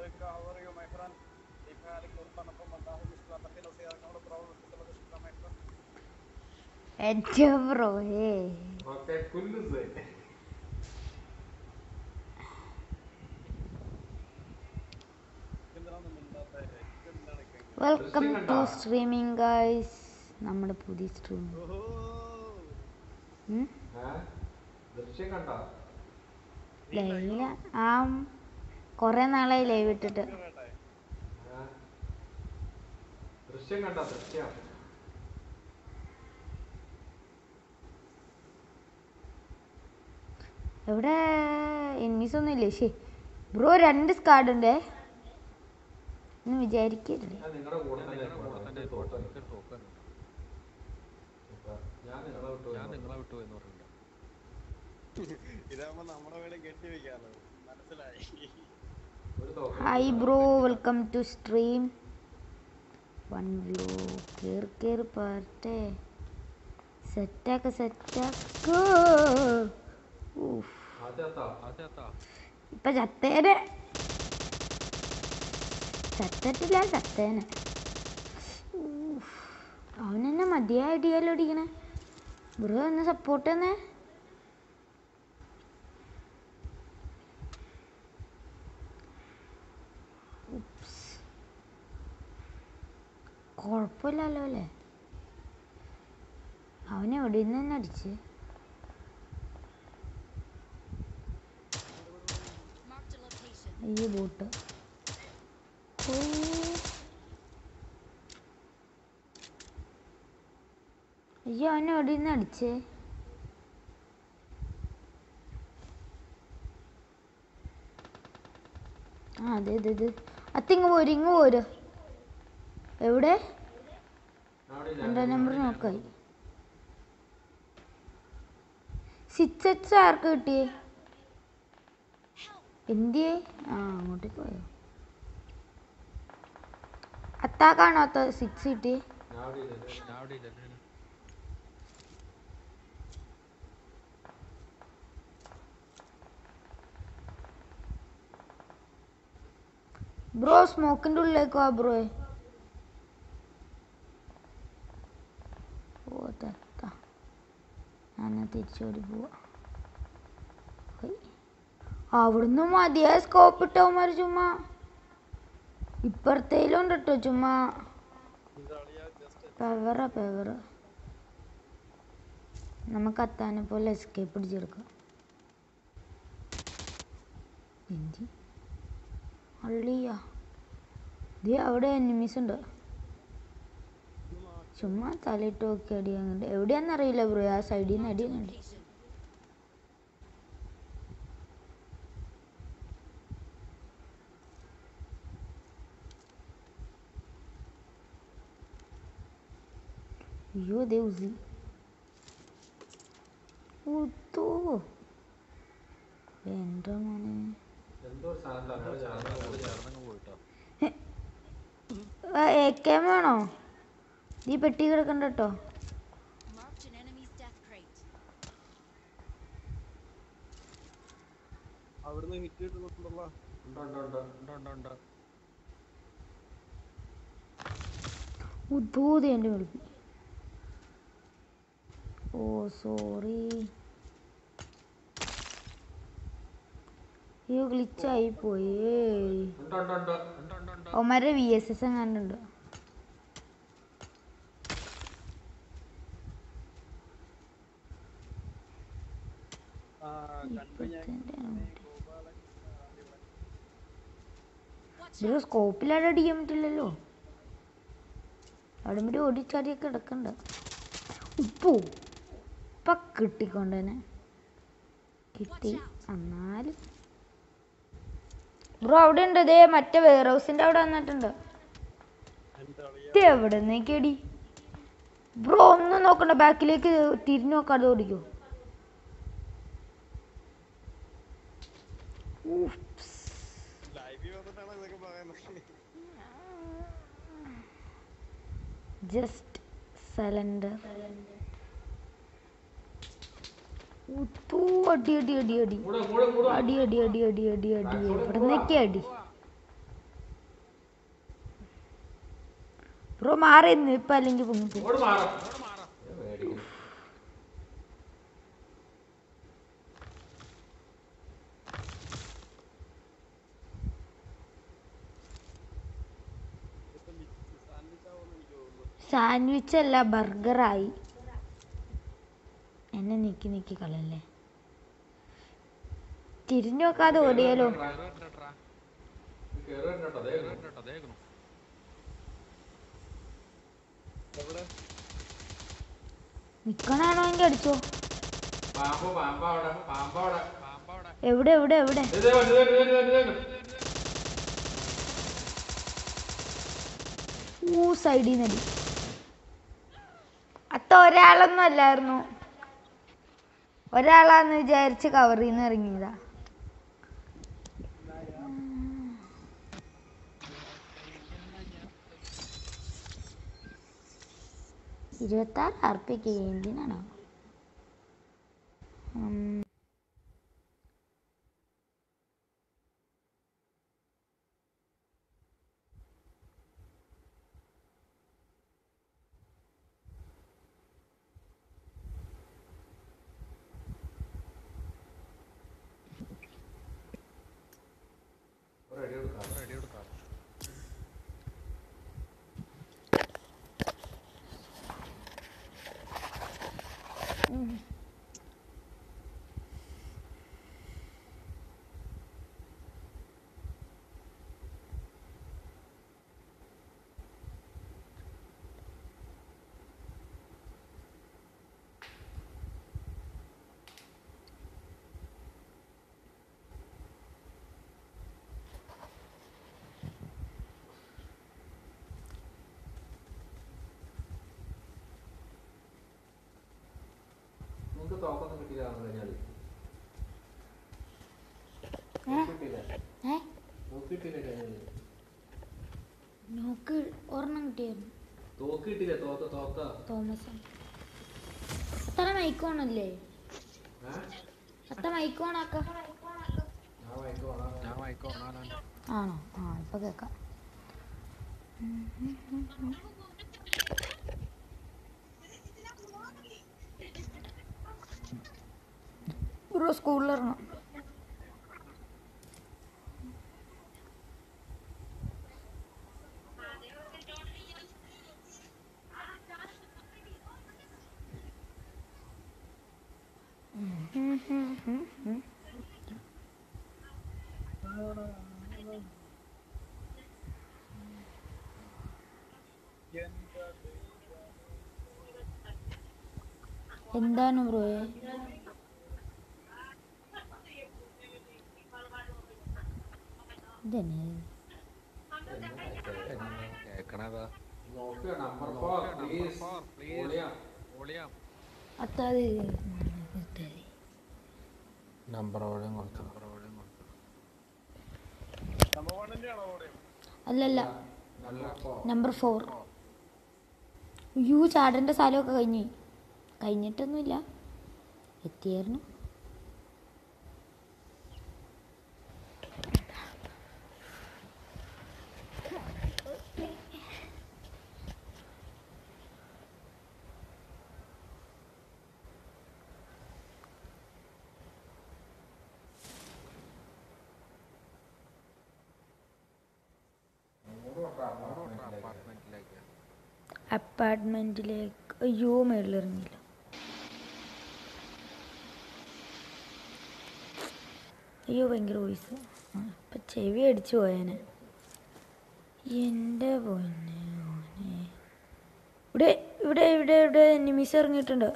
how are you, my friend? كيف حالك؟ ربما نقوم الله مثل تقيل وسيارة كاملة براوة مثل شكرا my friend. എൻ്റെ bro ഏ okay കുല്ലു സൈ എന്തിനാണ് മിണ്ടാത്തെ? എന്താണ് ഇങ്ങനെ? വെൽക്കം ടു സ്ട്രീമിംഗ് ഗൈസ് നമ്മുടെ പുതിയ സ്ട്രീം ഓഹോ. ദൃശ്യം കണ്ടോ ലൈവില ആ കൊറേ നാളായി ലൈവ് ഇട്ടിട്ട് കേട്ടെ. ഏ? ദൃശ്യം കണ്ടോ ദൃശ്യം എവിടെ എനിമീസ് ഒന്നും ഇല്ലേ ശേ ബ്രോ രണ്ട് സ്കാർഡ് ഉണ്ടേ എന്ന് വിചാരിക്കരുത് ഞാൻ നിങ്ങളുടെ കൂടെ തന്നെ തോട്ടം ഞാൻ നിങ്ങളെ വിട്ടു ഞാൻ നിങ്ങളെ വിട്ടു എന്ന് പറഞ്ഞിട്ടുണ്ട് ഇതാവുമ്പോ നമ്മുടെ വീട് കെട്ടി വെക്കാലോ മനസ്സിലായി ഒരു തോട്ടം hi bro welcome to stream one view കേറി കേറി പാർട്ടെ സെറ്റാക്ക സെറ്റാക്കോ ഊഫ് ആദ്യത്താ അതെത്താ ഇപ്പൊ ചത്തേനെ ചത്തിട്ടില്ല ചത്തേനെ ഊഫ്. അവനെന്നെ മതിയായ അടിയാലോ അടിക്കണേ ബ്രോ ഒന്ന് സപ്പോർട്ട് തന്നെ കുഴപ്പമില്ലല്ലോ അല്ലേ അവനെവിടെ നിന്ന് തന്നെ അടിച്ച് Marked a location. അയ്യോ ബോട്ട് ഓ അയ്യോ അവനെ എവിടെ നിന്ന് അടിച്ചേ ആ അതെ അതെ അതെ അത്തിങ്ങ് പോര് ഇങ്ങ് പോര് എവിടെ അവിടെ ഇല്ല. എൻ്റെ നമ്പർ നോക്കായി സിക്സ് എക്സ് ആർക്ക് കിട്ടിയേ എന്തിയേ ആ അങ്ങോട്ടേക്ക് പോയോ അത്താക്കാണോ അത്ത സിക്സ് കിട്ടിയേ ഞാൻ അവിടെ ഇല്ല. ഞാൻ അവിടെ ഇല്ല ഞാൻ ബ്രോ സ്മോക്കിന്റെ ഉള്ളിലേക്ക് വാ ബ്രോ ഓ തത്ത ഞാൻ തിരിച്ചോടി പോവാ ഹൈ. അവിടുന്ന് മതിയായ സ്കോപ്പ് ഇട്ടവന്മാര് ചുമ്മാ ഇപ്പുറത്തേലും ഉണ്ട് കേട്ടോ ചുമ്മാ പെവറ പെവറ നമുക്ക് അത്താനെ പോലെ എസ്കേപ്പ് പിടിച്ചെടുക്കാം എന്തി അള്ളിയ ദേ അവിടെ എനിമീസ് ഉണ്ട് ചുമ്മാ തലയിട്ട് നോക്കി അടി അങ്ങോട്ട് എവിടെയാന്നറിയില്ല ബ്രോ ആ സൈഡിൽ നിന്ന് അടി കണ്ടു Location. അയ്യോ ദേ ഉസി ഉത്തോ എൻ്റെ മോനെ എന്തോ ഒരു സാധനം തന്നോട് ചേർന്ന് അവിടെ ചേർന്നങ്ങ് പോയിട്ടോ എ കെ വേണോ നീ പെട്ടി കിടക്കണ്ട കേട്ടോ Marked an enemy's death crate. അവിടുന്ന് ഹിറ്റ് കിട്ടുന്നുണ്ടല്ലോ ഉണ്ട് ഉണ്ട് ഉണ്ട് ഉണ്ട് ഉണ്ട് ഉണ്ട് ഉദ്ധൂതി എൻ്റെ വിളിപ്പി ഓ സോറി അയ്യോ ഗ്ലിച്ചായി പോയി ഉണ്ട് ഉണ്ട് ഉണ്ട് ഉണ്ട് ഉണ്ട് ഉണ്ട് ഒമാരെ വി എസ് എസ് എങ്ങാണ്ടുണ്ട് ആ കണ്ടു ഞാൻ ഇപ്പത്തെ ഗോപാലൻ Watch ഇതിൽ സ്കോപ്പിലാടെ അടിക്കാൻ പറ്റില്ലല്ലോ അവിടെ ഒരു ഓടിച്ചാടിയൊക്കെ കിടക്കണ്ട ഉപ്പു ഇപ്പൊ കിട്ടിക്കൊണ്ടനെ കിട്ടി എന്നാലും ബ്രോ അവിടെ ഉണ്ട് ദേ മറ്റേ വെയർ ഹൗസിന്റെ അവിടെ വന്നിട്ടുണ്ട് എന്റെ അളിയ ഇത് എവിടെ നിന്നേക്കടി ബ്രോ ഒന്നും നോക്കണ്ട ബാക്കിലേക്ക് തിരിഞ്ഞു നോക്കാതെ ഓടിക്കോ ലൈവിൽ വന്നിട്ടാണ് ഇതൊക്കെ പറയുന്നത് ജസ്റ്റ് സലണ്ടർ ഉത്തൂ അടി അടി അടി അടി കൂടെ കൂടെ കൂടെ അടി അടി അടി അടി അടി അടി എവിടെ നിന്നൊക്കെ അടി ബ്രോ മാറിയിരുന്നു ഇപ്പൊ അല്ലെങ്കിൽ പൊങ്ങിപ്പോ ഇങ്ങോട്ട് മാറാം ഞാൻ മേടിക്കുന്നു ഇപ്പൊ മിക്സ് സാൻഡ്വിച്ച് ആവുമെന്ന് എനിക്ക് തോന്നുന്നു സാൻഡ്വിച്ച് അല്ല ബർഗറായി എന്നെ നീക്കി നീക്കി കളയല്ലേ തിരിഞ്ഞു നോക്കാതെ ഓടിയാലോ കേറുന്നുണ്ടെട്രാ. കേറി വരണ്ടോ അതേ കേറുന്നുണ്ടോ? ദേ കേറുന്നു. എവിടെ നിക്കണാണെങ്കിൽ അടിച്ചോ പാമ്പ് പാമ്പ് അവിടെ പാമ്പ് അവിടെ പാമ്പ് അവിടെ. എവിടെ എവിടെ എവിടെ ഇതേ വന്നു, ഇതേ വന്നു, ഇതേ വന്നു, ഇതേ വന്നു. ഊ സൈഡിൽ നടി അത്ത ഒരാളൊന്നും അല്ലായിരുന്നു ഒരാളാന്ന് വിചാരിച്ച് കവറിൽ നിന്ന് ഇറങ്ങിയതാ ഇരുപത്താറ് അർപ്പിക്ക് എന്തിനാണോ ഉം. ഒരു അടി കൊടുക്കാം റെഡി കൊടുക്കാം. നിങ്ങൾക്ക് തോക്കൊന്നും കിട്ടിയില്ലാന്ന് കഴിഞ്ഞാൽ കിട്ടിയില്ല ഏ തോക്ക് കിട്ടിയില്ല കഴിഞ്ഞാൽ നോക്ക് ഒരെണ്ണം കിട്ടിയായിരുന്നു തോക്ക് കിട്ടിയില്ല തോക്ക് തോക്ക തോമസ് അത്ര മൈക്കോണല്ലേ ഏഹ് അത്ര മൈക്കോണാക്ക ഞാൻ വായിക്കോ വേണം ഞാൻ വായിക്കോ കാണാൻ ആണോ ആ ഇപ്പൊ കേക്കാം ബ്രോ സ്കൂളിൽ ഇറങ്ങാം എന്താണ് ബ്രോയെ ഇതന്നെ കേക്കണതാ നോക്കുക നമ്പർ ഫോർ പ്ലീസ് പ്ലീസ് ഓളിയാ ഒളിയാം അത്താത് നമ്പർ ഓളിയും കൊടുത്തു നമ്പർ വണ്ണിന്റെ ആണോ അവിടെ അല്ലല്ല നല്ല ഫോർ നമ്പർ ഫോർ അയ്യോ ചാടേണ്ട സ്ഥലമൊക്കെ കഴിഞ്ഞു കഴിഞ്ഞിട്ടൊന്നുമില്ല എത്തിയായിരുന്നു അപ്പാർട്ട്മെന്റിലേക്ക് അപ്പാർട്ട്മെന്റിലേക്ക് അയ്യോ മേളിലിറങ്ങിയില്ല അയ്യോ ഭയങ്കര വോയിസ് ഇപ്പം ചെവി അടിച്ചു പോയേനെ എൻ്റെ പൊന്നെ മോനെ. ഇവിടെ ഇവിടെ ഇവിടെ ഇവിടെ നിമിഷം ഇറങ്ങിയിട്ടുണ്ട്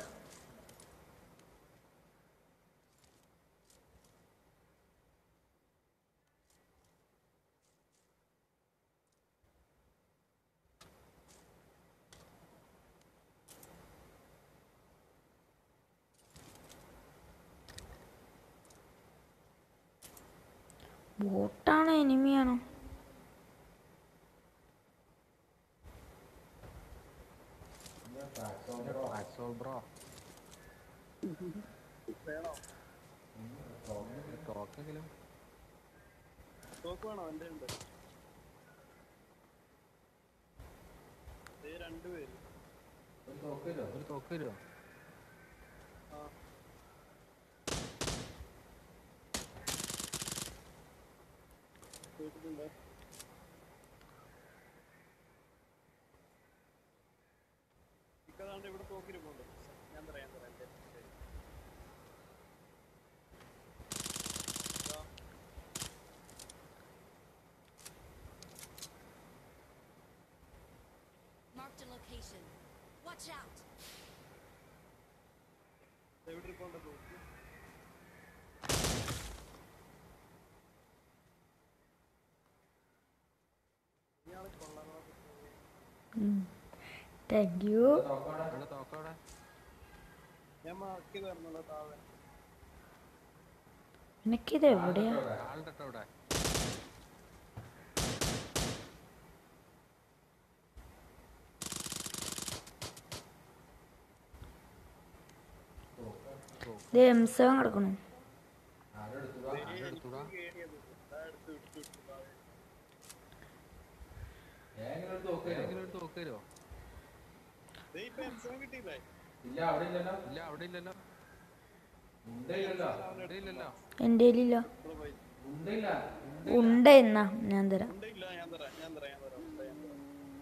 ബോട്ടാണോ എനിമിയാണോ ആക്സോൾ ബ്രോ വേണോ തോക്കെങ്കിലും തോക്ക് വേണോ എന്റെ ഉണ്ട് ഏ രണ്ടുപേര് ഒരു നോക്കില്ലോ ഒരു തോക്ക് തരുമോ ആ കേട്ടിട്ടുണ്ട് ഇക്കതാണ്ട് ഇവിടെ തോക്കിരിപ്പുണ്ട് ഞാൻ തരാം ഞാൻ തരാം ശരി, ശരി. ഇതാ. Marked a location. Watch out! എവിടെ ഇരിപ്പുണ്ട് തോക്ക് ഇയാള് കൊള്ളാങ്ങളൊക്കെ താങ്ക് യു നോക്കോടെ ഇവിടെ തോക്കവിടെ ഞാൻ മാർക്ക് ചെയ്ത് തരണല്ലോ താഴെ എനിക്കിത് എവിടെയാ ആളുടെ ഇവിടെ ഇത് എം സെവൻ കിടക്കണം ആരെടുത്തുക എടുത്തുടാ കേറിയത് ഇതാ എടുത്ത് എടുത്ത് എടുത്ത് താഴെ ഏതെങ്കിലും ഒരു തോക്കില്ലോ ഏതെങ്കിലും ഒരു തോക്ക് തരുമോ ദേ ഇപ്പൊ എംസോൺ കിട്ടിയില്ലേ ഇല്ല അവിടെ ഇല്ലല്ലോ ഇല്ല അവിടെ ഇല്ലല്ലോ ഉണ്ടയില്ലല്ലോ ഇവിടെ ഇല്ലല്ലോ എൻ്റെ കയ്യിലില്ല ഇവിടെ പോയി ഉണ്ടയില്ല ഉണ്ട എന്നാ ഞാൻ തരാം ഉണ്ടില്ല ഞാൻ തരാം ഞാൻ തരാം ഞാൻ തരാം ഉണ്ട്, ഞാൻ തരാം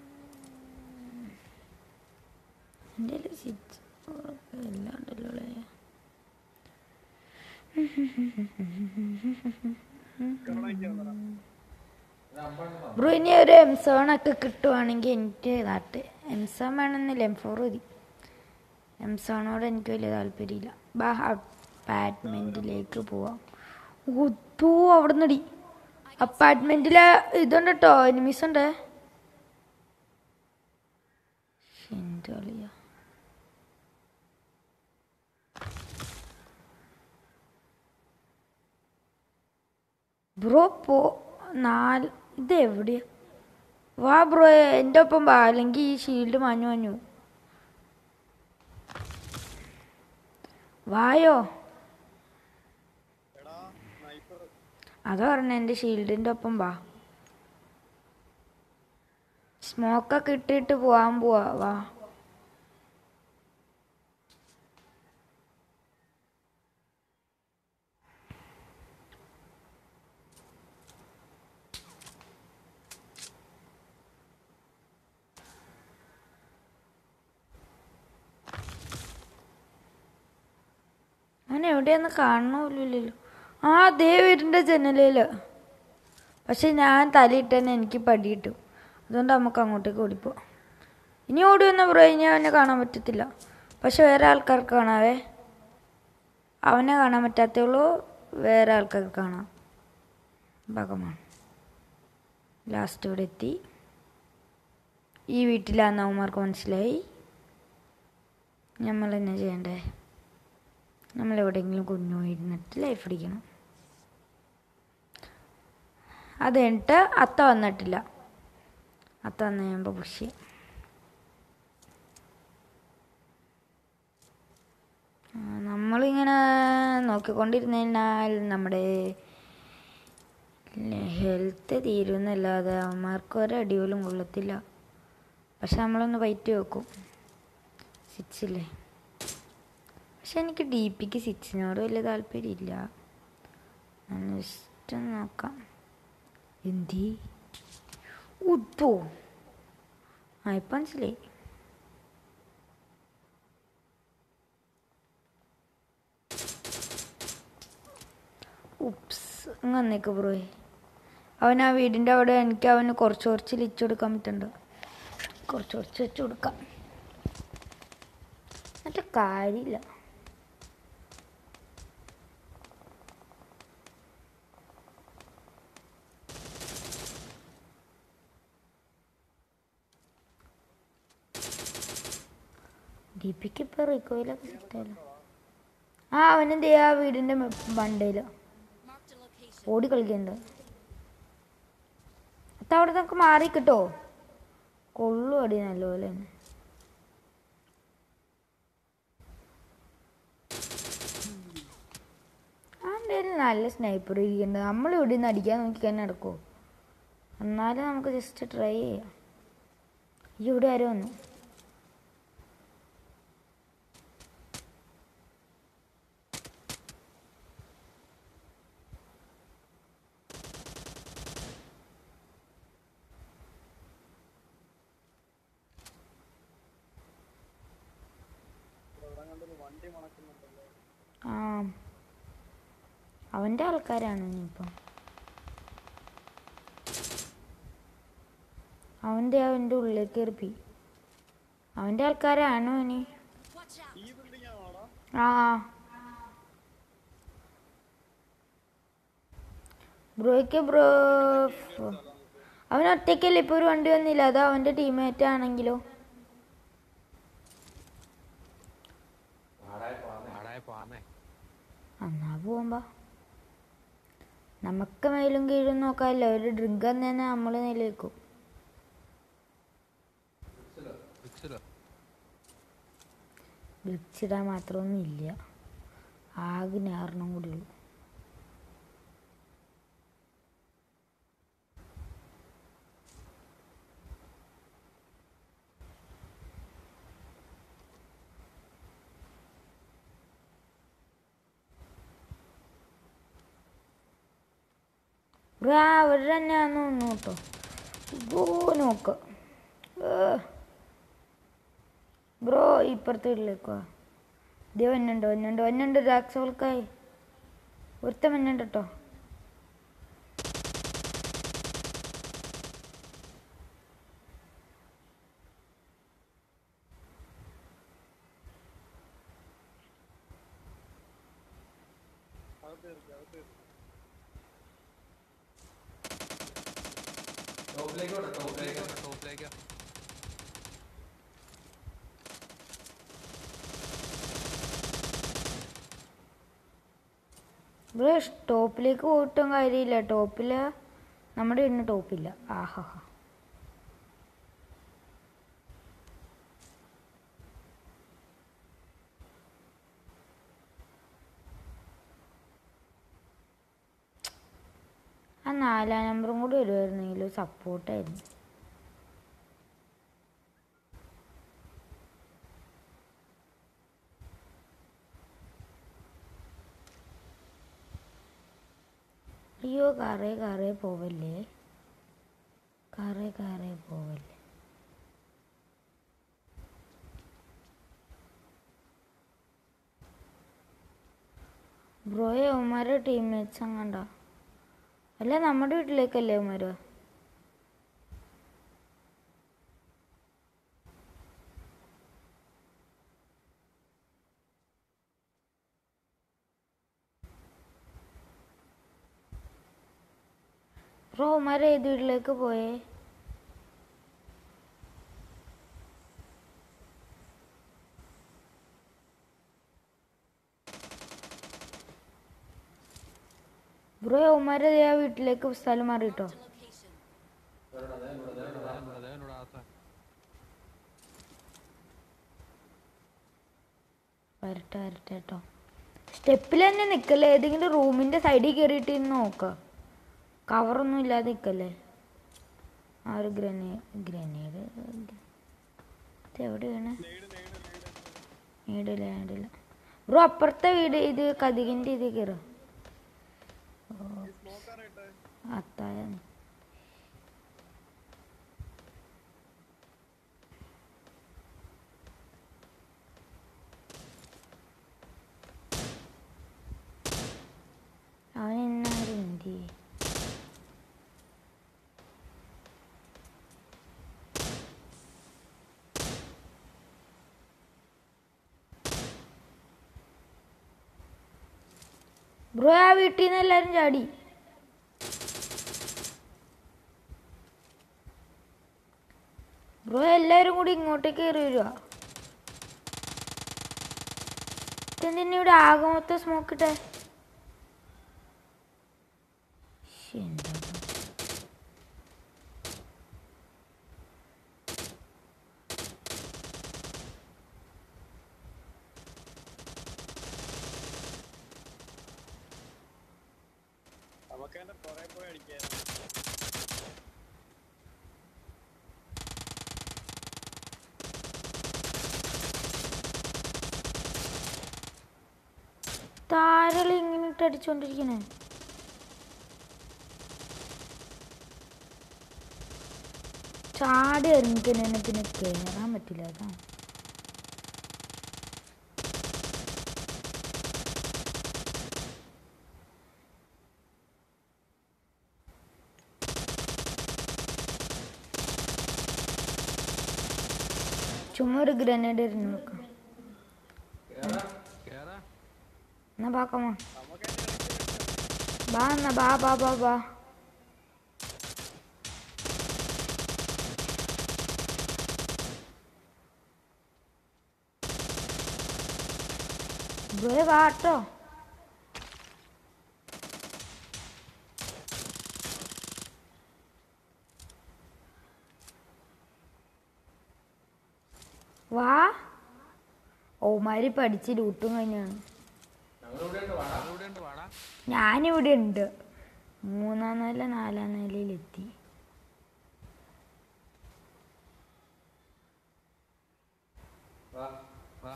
എൻ്റെ കയ്യിൽ സ്വിച്ച് എല്ലാം ഉണ്ടല്ലോ അല്ലേ കറണയ്ക്ക് ഞാൻ തരാം ഒരു അമ്പണ്ണം ബ്രോ ഇനി ഒരു എം സെവൻ ഒക്കെ കിട്ടുവാണെങ്കിൽ എനിക്ക് നാട്ട് എം സെവൻ വേണമെന്നില്ല എം ഫോർ മതി എം സെവനോട് എനിക്ക് വലിയ താല്പര്യമില്ല ബാ അപ്പാർട്ട്മെൻറ്റിലേക്ക് പോവാം ഒത്തോ അവിടെ നിന്നടി അപ്പാർട്ട്മെൻറ്റിലെ ഇതുണ്ട് കേട്ടോ എനിമീസ് ഉണ്ട് എന്ത് കളിയാ ബ്രോ പോ നാല് ഇത് എവിടെയാ വാ ബ്രോ എൻ്റെ ഒപ്പം വാ അല്ലെങ്കിൽ ഈ ഷീൽഡ് മാഞ്ഞു മാഞ്ഞു പോകും. വായോ എടാ സ്നൈപ്പർ അതാ പറഞ്ഞ എൻ്റെ ഷീൽഡിൻ്റെ ഒപ്പം വാ സ്മോക്കൊക്കെ ഇട്ടിട്ട് പോവാൻ പോവാ വാ അവൻ എവിടെയാന്ന് കാണണമില്ലല്ലോ ആ ദേ വീടിൻ്റെ ജനലയിൽ പക്ഷെ ഞാൻ തലയിട്ട് തന്നെ എനിക്ക് പടി കിട്ടും അതുകൊണ്ട് നമുക്ക് അങ്ങോട്ടേക്ക് ഓടിപ്പോവാം ഇനി ഓടി വന്ന ബ്രോ ഇനി അവനെ കാണാൻ പറ്റത്തില്ല പക്ഷെ വേറെ ആൾക്കാർക്ക് കാണാവേ അവനെ കാണാൻ പറ്റാത്തേ ഉള്ളൂ വേറെ ആൾക്കാർക്ക് കാണാം ഭഗവാൻ ലാസ്റ്റ് ഇവിടെ എത്തി ഈ വീട്ടിലാന്ന് അവന്മാർക്ക് മനസ്സിലായി നമ്മൾ എന്നാ ചെയ്യണ്ടേ നമ്മൾ എവിടെയെങ്കിലും കുഞ്ഞു ഇരുന്നിട്ട് ലൈഫ് അടിക്കണം അത് കഴിഞ്ഞിട്ട് അത്ത വന്നിട്ടില്ല അത്ത വന്ന് കഴിയുമ്പോൾ പുഷ് ചെയ്യും ആ, നമ്മളിങ്ങനെ നോക്കിക്കൊണ്ടിരുന്നു കഴിഞ്ഞാൽ നമ്മുടെ ഹെൽത്ത് തീരുന്നല്ലാതെ അവന്മാർക്ക് ഒരടി പോലും കൊള്ളത്തില്ല പക്ഷെ നമ്മളൊന്ന് വൈറ്റ് വെക്കും സിക്സില്ലേ പക്ഷെ എനിക്ക് ഡി പിക്ക് സിക്സിനോട് വലിയ താല്പര്യമില്ല ഞാൻ ജസ്റ്റ് ഒന്ന് നോക്കാം എന്തി ഉത്തോ ആ ഇപ്പം മനസ്സിലായി ഉപ്സ് അങ്ങന്നേക്ക് ബ്രോയെ അവൻ ആ വീടിൻ്റെ അവിടെ എനിക്ക് അവന് കുറച്ച് കുറച്ച് ലിച്ച് കൊടുക്കാൻ പറ്റുന്നുണ്ട് കുറച്ച് കുറച്ച് വെച്ച് കൊടുക്കാം എന്നിട്ട് കാര്യമില്ല ദീപിക്ക് ഇപ്പൊ റിക്കോയിലൊക്കെ കിട്ടാലോ ആ അവനെന്ത് ചെയ്യാ ആ വീടിന്റെ ബണ്ടയില് Marked a location. ഓടി കളിക്കണ്ട് അത്ത അവിടെ നമുക്ക് മാറി കിട്ടോ കൊള്ളു അടി നല്ലപോലെ തന്നെ ആ എന്തായാലും നല്ല സ്നൈപ്പർ ഇരിക്കുന്നുണ്ട് നമ്മൾ ഇവിടെ നിന്ന് അടിക്കാൻ നോക്കി തന്നെ നടക്കുമോ എന്നാലും നമുക്ക് ജസ്റ്റ് ട്രൈ ചെയ്യാം ഈ ഇവിടെ ആരും വന്നു ഇവിടെ കണ്ടൊരു വണ്ടി മണക്കുന്നുണ്ടല്ലോ ആ അവൻ്റെ ആൾക്കാരാണ് ഇനിയിപ്പം അവൻ്റെ അവൻ്റെ ഉള്ളിലേക്ക് കയറിപ്പി അവൻ്റെ ആൾക്കാരാണോ ഇനി Watch out! ഈ ബിൽഡിംഗ് ആണോടാ ആ ബ്രോയ്ക്ക് ബ്രോ അവൻ ഒറ്റയ്ക്കല്ലേ ഇപ്പോൾ ഒരു വണ്ടി വന്നില്ല അത് അവൻ്റെ ടീമേറ്റ് ആണെങ്കിലോ ആടായ പാന്നേ എന്നാ പോവുമ്പോ നമുക്ക് മേലും കീഴും നോക്കാമല്ലോ ഒരു ഡ്രിങ്ക് തന്നെ നമ്മൾ നിലനിൽക്കും ഫിക്സിലോ വിളിച്ചിടാൻ മാത്രമൊന്നും ഇല്ല ആകെ ഞാറണം കൂടി ഉള്ളൂ ബ്രാ അവർ തന്നെയാന്ന് തോന്നുന്നു കേട്ടോ ബ്രോ നോക്ക് ബ്രോ ഇപ്പുറത്തെ വീട്ടിലേക്ക് വാ ഇത് വന്നുണ്ട് വന്നുണ്ട് വന്നുണ്ട് രാക്ഷസോൾക്കായി ഒരുത്തൻ വന്നുണ്ട് കേട്ടോ അകത്ത് കയറി അകത്ത് കയറി ടോപ്പിലേക്ക് വിട്ടോ ടോപ്പിലേക്ക് ടോപ്പിലേക്കാ ബ്രോ ടോപ്പിലേക്ക് പോയിട്ടും കാര്യമില്ല ടോപ്പിൽ നമ്മുടെ വീടിന് ടോപ്പില്ല ആഹാ ആ നാലാം നമ്പറും കൂടി വരുമായിരുന്നെങ്കിൽ സപ്പോർട്ടായിരുന്നു അയ്യോ കാറേ കാറേ പോവല്ലേ കാറേ കാറേ പോവല്ലേ ബ്രോയെ ഉമാരെ ടീംമേറ്റ്സ് അങ്ങണ്ട അല്ല നമ്മുടെ വീട്ടിലേക്കല്ലേ ഉമാര് ബ്രോ ഉമാരെ ഏത് വീട്ടിലേക്ക് പോയേ ബ്രോ ഉമാരെ ആ വീട്ടിലേക്ക് സ്ഥലം മാറിട്ടോ Marked a location. എന്നോട് ആത്ത വരട്ടെ വരട്ടെ കേട്ടോ സ്റ്റെപ്പിൽ തന്നെ നിൽക്കല്ലേ ഏതെങ്കിലും റൂമിൻ്റെ സൈഡിൽ കയറിയിട്ട് ഇന്ന് നോക്കുക കവറൊന്നും ഇല്ലാതെ നിൽക്കല്ലേ ആ ഒരു ഗ്രനേ ഗ്രനേഡ് ഇത് എവിടെയാണ് നീടില്ല നീടില്ല ബ്രോ അപ്പുറത്തെ വീട് ഇത് കതികിൻ്റെ ഇത് കയറുക സ്മോക്കാനായിട്ട് അത്തായ അവൻ എന്നാരും എന്ത് ചെയ്യും ബ്രോ ആ വീട്ടിൽ നിന്ന് എല്ലാവരും ചാടി ബ്രോ എല്ലാവരും കൂടി ഇങ്ങോട്ടേക്ക് കയറി വരിക ഇതെന്തിനാ ഇവിടെ ആകെ മൊത്തം സ്മോക്ക് ഇട്ടേ ശ്ശെ, എന്താ ഇത്? നമുക്ക് അതിന്റെ പുറകെ പോയി അടിക്കായിരുന്നു താരളി ഇങ്ങനെ ഇട്ട് അടിച്ചോണ്ടിരിക്കണേ ചാടി ഇറങ്ങിക്കണേനെ പിന്നെ കയറാൻ പറ്റില്ല അതാ ചുമ്മാ ഒരു ഗ്രനേഡ് എറിഞ്ഞു നോക്കാം കേറാ എന്നാ പാക്കമ്മ ബാ എന്നാ ബാ ബാ ബാ ബാ ബ്രോയെ വാട്ടോ വാ ഓമാര് പഠിച്ച് ലൂട്ടും കഴിഞ്ഞാണ് ഞങ്ങളിവിടെ ഉണ്ട് വാടാ ഇവിടെ ഉണ്ട് വാടാ ഞാനിവിടെ ഉണ്ട് മൂന്നാം നില നാലാം നിലയിലെത്തി വാ വാ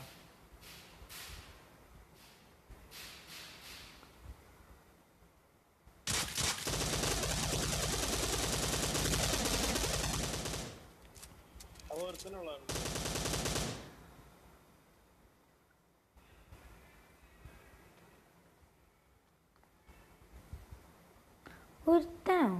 അവ ഒരുത്തനുള്ളതാണ് ഒരുത്തനോ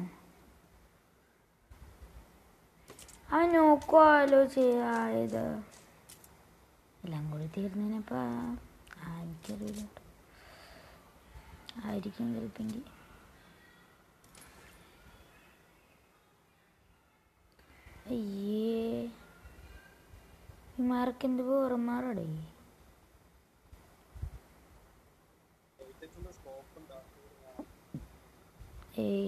അവൻ നോക്കുവാലോ ചെയ്യായത് എല്ലാം കൂടി തീർന്നതിനപ്പോ എനിക്കറിയില്ല കേട്ടോ. ആയിരിക്കും ചിലപ്പെങ്കിൽ അയ്യേ ഇമാർക്കെന്ത് പോറന്മാരടേ സ്കോപ്പ് ഉണ്ടാ ഏയ്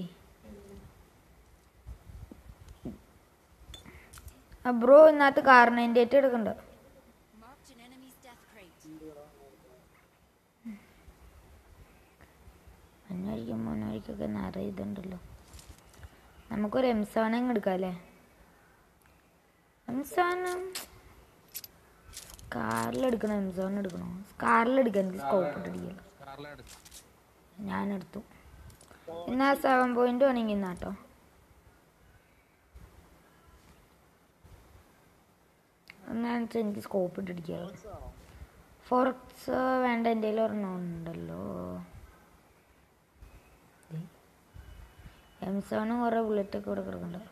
ആ ബ്രോ ഇന്നത്തെ കാറിനെ എടുക്കണ്ട Marked an enemy's death crate. മഞ്ഞൊരിക്കും മോനൊരിക്കൊക്കെ നിറയെ ഇതുണ്ടല്ലോ നമുക്കൊരു എം സെവൻ എടുക്കാം അല്ലേ എം സെവൻ സ്കാറിലെടുക്കണം എം സെവൻ എടുക്കണോ സ്കാറിലെടുക്കാം എനിക്ക് സ്കോപ്പ് ഇട്ടിരിക്കല്ലോ കാറിലെടുത്ത് ഞാനെടുത്തു എന്നാ സെവൻ പോയിന്റ് വേണമെങ്കിൽ ഇന്നാട്ടോ എന്നാന്ന് വെച്ചാൽ എനിക്ക് സ്കോപ്പ് ഇട്ടിരിക്കുകയുള്ളൂ ഫോർക്സ് വേണ്ട എൻ്റെ കയ്യിൽ ഒരെണ്ണം ഉണ്ടല്ലോ എം സെവനും കുറേ ബുള്ളറ്റൊക്കെ ഇവിടെ കിടക്കുന്നുണ്ട്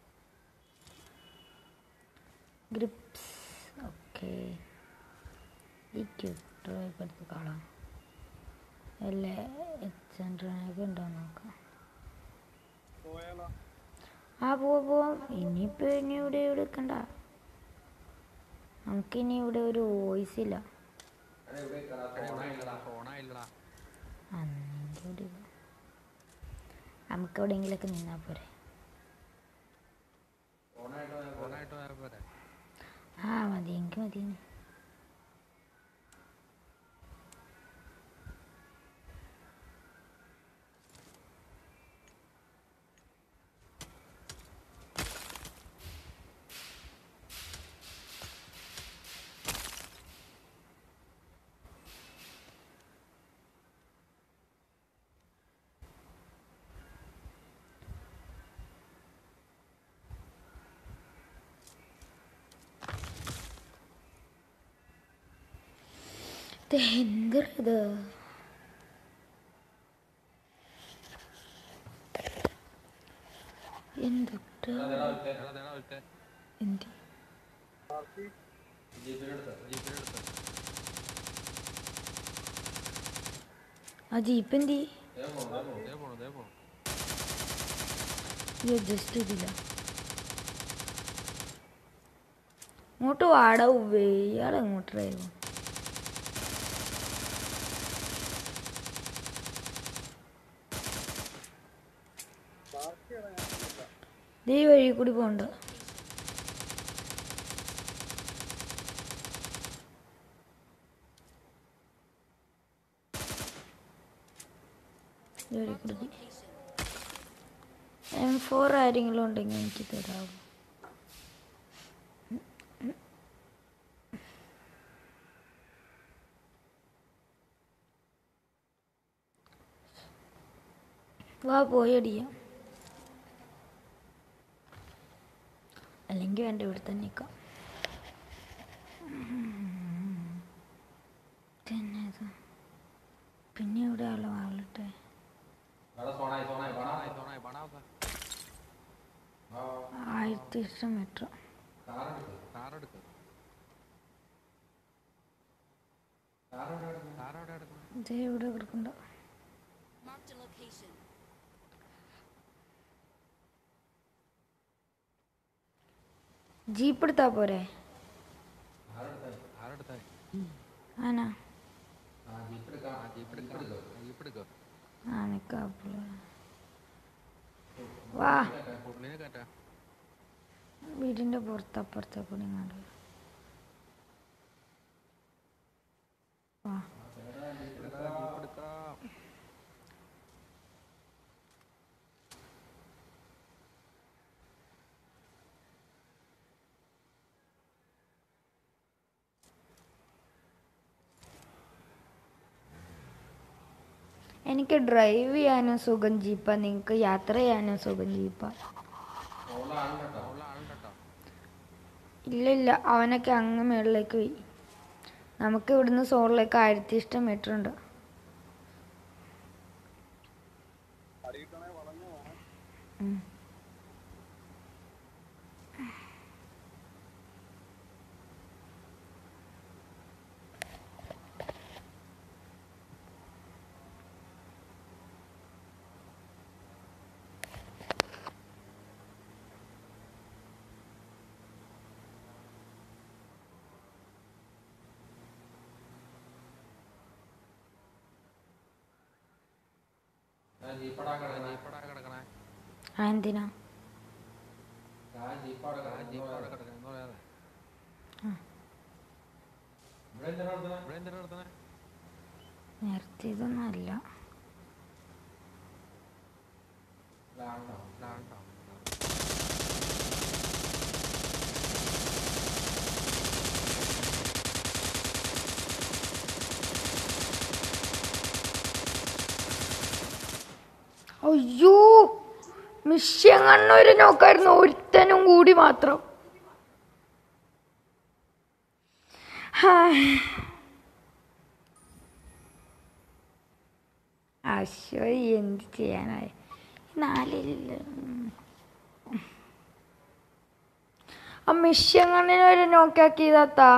ഗ്രിപ്സ് ഓക്കെ ഈ ക്യൂട്ടറൊക്കെ എടുത്ത് കാണാം അല്ലേ എച്ച് ഹൺഡ്രഡൊക്കെ ഉണ്ടോ നോക്കാം പോയാലോ ആ പോവാ പോവാം ഇനിയിപ്പോൾ ഇനി ഇവിടെ ഇവിടെ നിൽക്കണ്ട നമുക്കിനി ഇവിടെ ഒരു വോയിസ് ഇല്ല എടാ, ഇവിടെ കയറാ ഫോണായില്ലടാ ഫോണായില്ലടാ അന്നെങ്കിൽ ഇവിടെ ഇരുന്നു. നമുക്ക് എവിടെയെങ്കിലൊക്കെ നിന്നാൽ പോരെ ഫോണായിട്ടോ ഞാൻ ഫോണായിട്ട് പോയാ പോരെ ആ മതി എനിക്ക് മതി ഇത് എന്തൊരിത് എന്തൊട്ട് അതെടാ ഒറ്റ എടാ ദേടാ ഒറ്റ എന്ത് ജീപ്പിലെടുത്ത് ജീപ്പിലെടുത്ത് ആ ജീപ്പ് എന്തി ദേ പോണു ദേ പോണു ദേ പോണു ദേ പോണു ഈ അഡ്ജസ്റ്റ് ചെയ്തില്ല ഇങ്ങോട്ട് വാട ഉവ്വേ ഇയാൾ എങ്ങോട്ട് ഡ്രൈവ് ദേ ഈ വഴി കൂടി പോണ്ട ഈ വഴി കൂടി പോയി. Location. എം ഫോർ ആരെങ്കിലും ഉണ്ടെങ്കിൽ എനിക്ക് തരാമോ വാ പോയി അടിയാം അല്ലെങ്കിൽ വേണ്ട ഇവിടെ തന്നെ നിൽക്കാം പിന്നെ ഇത് പിന്നെ ഇവിടെ ആള് വാളിട്ടെ അവിടെ സോണായി സോണായി സോണായി പണായി സോണായി പണാ ആയിരത്തി ഇഷ്ടം മീറ്റർ കാറെടുക്ക് കാറെടുക്ക് കാറെവിടെ എടുക്കുന്നത് കാറെവിടെ എടുക്കണം ഇതേ ഇവിടെ കിടക്കണ്ട Marked a location. ജീപ്പ് എടുത്താ പോരെ കാറെടുത്തായി കാറെടുത്തായി ആനാ ആ ജീപ്പ് എടുക്കാം ആ ജീപ്പ് എടുക്കാം ജീപ്പ് എടുക്കുക ആ നിക്കാപ്പുള്ള വാ പുള്ളിനെ കയറ്റാ വീടിന്റെ പുറത്ത് അപ്പുറത്തെ കൂടി ഇങ്ങോട്ട് വാ ജീപ്പ് എടുക്കാം എനിക്ക് ഡ്രൈവ് ചെയ്യാനും സുഖം ജീപ്പാ നിങ്ങൾക്ക് യാത്ര ചെയ്യാനും സുഖം ജീപ്പാ ഉള്ള ആളുണ്ടോ ഉള്ള ആളുണ്ട് കേട്ടോ ഇല്ല ഇല്ല അവനൊക്കെ അങ്ങ് മുകളിലേക്ക് പോയി നമുക്ക് ഇവിടുന്ന് സോളിലേക്ക് ആയിരത്തി ഇഷ്ടം മീറ്റർ ഉണ്ട് അടിയിട്ടണേ വളഞ്ഞു പോകണം ഉം. ഞാൻ ജീപ്പടാ കിടക്കണേ ജീപ്പടാ കിടക്കണേ ആ എന്തിനാ ഞാൻ ജീപ്പാടെ ആ ജീപ്പവിടെ കിടക്കണേ കിടക്കണേ എന്ന് പറയാതെ ഇവിടെ എന്തിനാ നടത്തണേ ഇവിടെ എന്തിനാ നടത്തണേ നിർത്തിയതൊന്നും അല്ല ഇവിടെ ആളുണ്ടോ ഇവിടെ ആളുണ്ടോ അയ്യോ മിഷ്യം കണ്ണൂര് നോക്കായിരുന്നു ഒരുത്തനും കൂടി മാത്രം ഹായ്. അശ്വ എന്ത് ചെയ്യാനായി നാലില്ല ആ മിഷ്യം കണ്ണിന് ഒരു നോക്കാക്കിയതാത്താ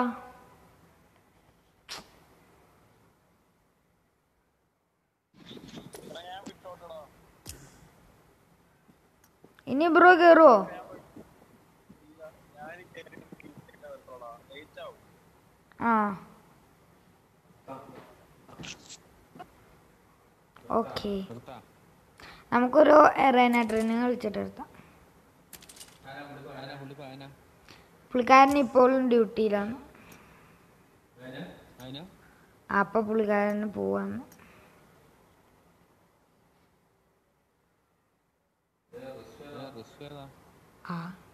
ഞാൻ വിട്ടോട്ടടാ ഇനി ബ്രോ കയറുവോ ഞാൻ കയറി വരത്തോളാം ലേറ്റ് ആവും ആ ഓക്കെ നിർത്താ നമുക്കൊരു എറേന ട്രെയിനിങ് കളിച്ചിട്ട് എടുത്താം അതിനാ പുള്ളി അതിനാ പുള്ളിക്കാരൻ ഇപ്പോഴും ഡ്യൂട്ടിയിലാണ് അതിനാ അപ്പൊ പുള്ളിക്കാരന് പോവാന്ന് റിസ്ക് ഏതാ ആ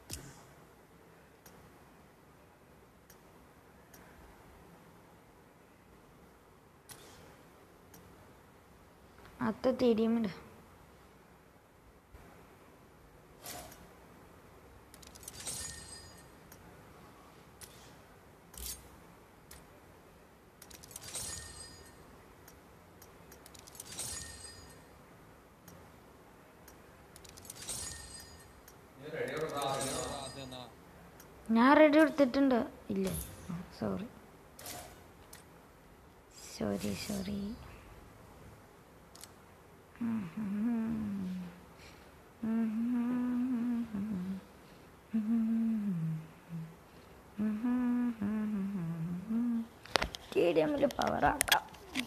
അത്ത തിരിയുമില്ല ആദ്യം എന്നാ ഞാൻ റെഡി എടുത്തിട്ടുണ്ട് ഇല്ല സോറി സോറി സോറി സ്റ്റേഡിയമിൽ പവറാക്കാം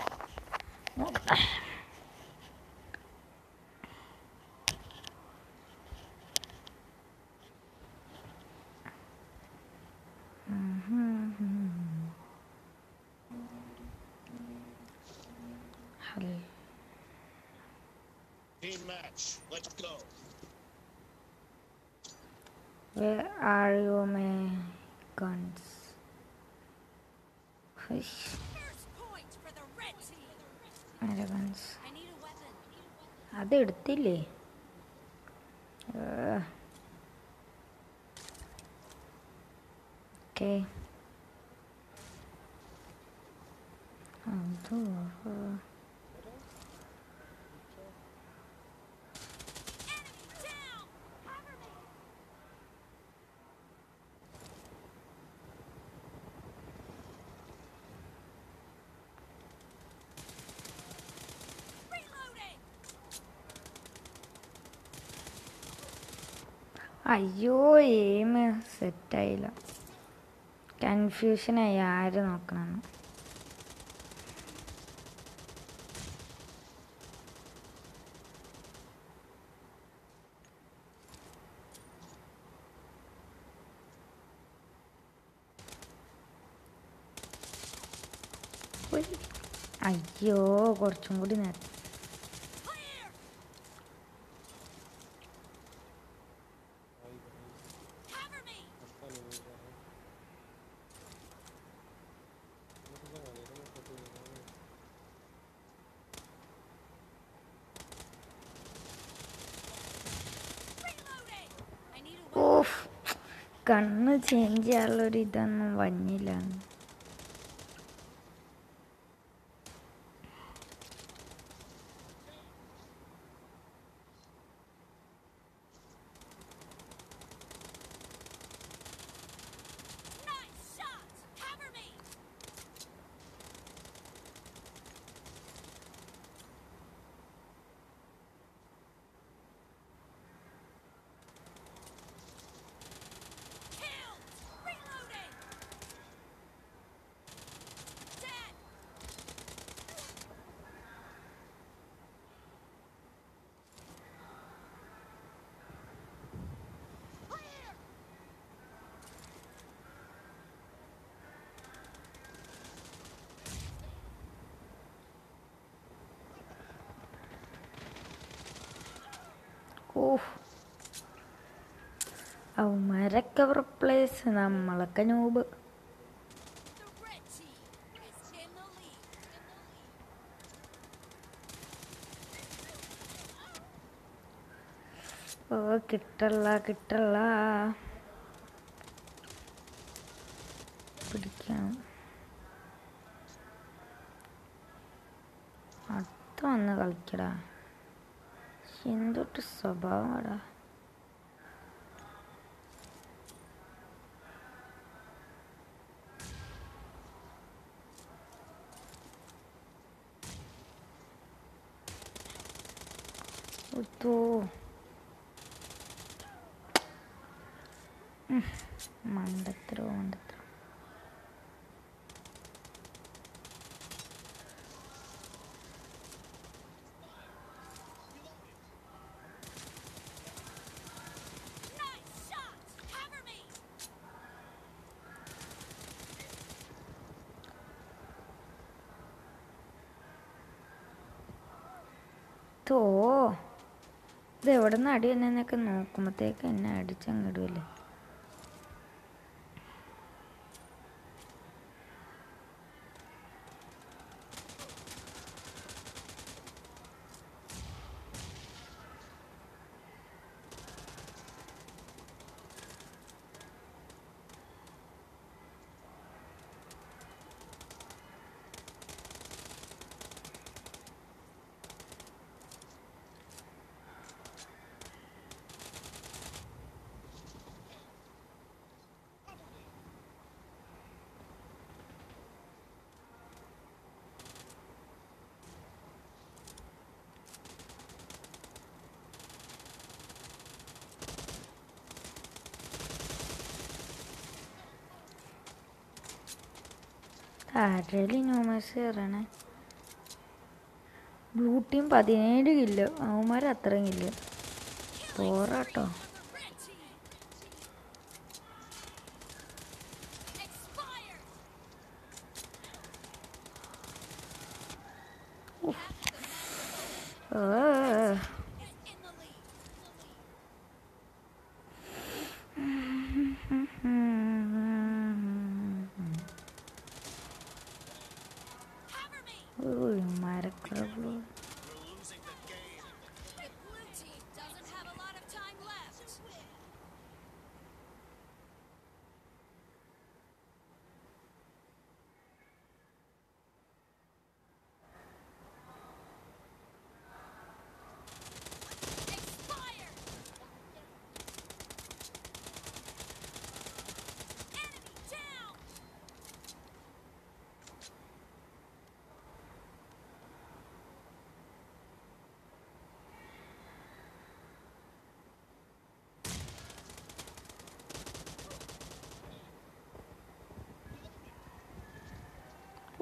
hello Team match. Let's go. Where are you, my guns? Hush, First point for the red team. my guns. I need a weapon. അതെടുത്തില്ലേ ഓക്കെ അത് അയ്യോ എയിം സെറ്റായില്ല കൺഫ്യൂഷനായി ആര് നോക്കണമെന്ന് ഉയ്. അയ്യോ കുറച്ചും കൂടി നേരത്തെ Cover me! Reloading! I need a weapon. Off കണ്ണ് ചേഞ്ച് ചെയ്യാനുള്ളൊരു ഇതൊന്നും വന്നില്ല Nice shot! Cover me! Killed! Reloading! Dead! Clear! ഓഹ് അവന്മാരൊക്കെ റിപ്ലേസ് നമ്മളൊക്കെ noob The red team is in the lead. ഓ കിട്ടല്ല കിട്ടല്ല പിടിക്കാം അടുത്ത് വന്ന് കളിക്കടാ എന്തൊട്ട് സ്വഭാവമാടാ ഒത്തോ മണ്ടത്തരോ മണ്ടത്തരോ Nice shot! Cover me! തോ ഇത് എവിടെ നിന്ന് അടി എന്നൊക്കെ നോക്കുമ്പോഴത്തേക്ക് എന്നെ അടിച്ചങ്ങിടുമല്ലേ ആരേലും ന്യൂമേഴ്സ് കയറണേ ബ്ലൂ ടീം പതിനേഴ് കില്ല് അവന്മാർ അത്രയും കില്ല് പോറാട്ടോ The red team! Expired! ഏ. Is in the lead. Cover me! ഓ മരക്കുള്ള blue We're losing the game.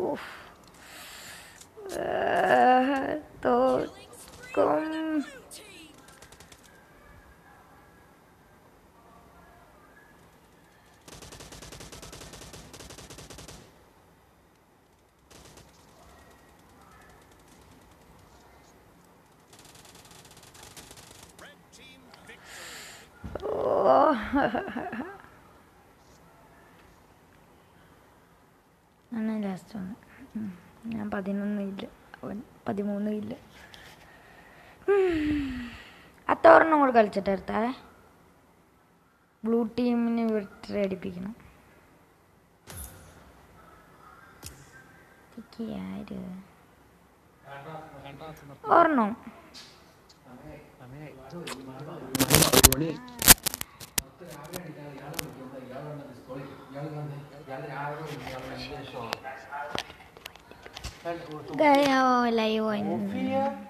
ഊഫ്. ഏഹ്, തോക്കും Blue team. Red team victory. ഓ ആണ് ലാസ്റ്റ് വന്ന് ഉം. ഞാൻ പതിനൊന്ന് ഇല്ല അവൻ പതിമൂന്ന് ഇല്ല അത്തോർണം കൂടെ കളിച്ചിട്ട് എടുത്താവേ ബ്ലൂ ടീമിനെ വിട്ട് അടിപ്പിക്കണം ഇതൊക്കെ ആര് ഓർണം ഗയോ ലൈവ്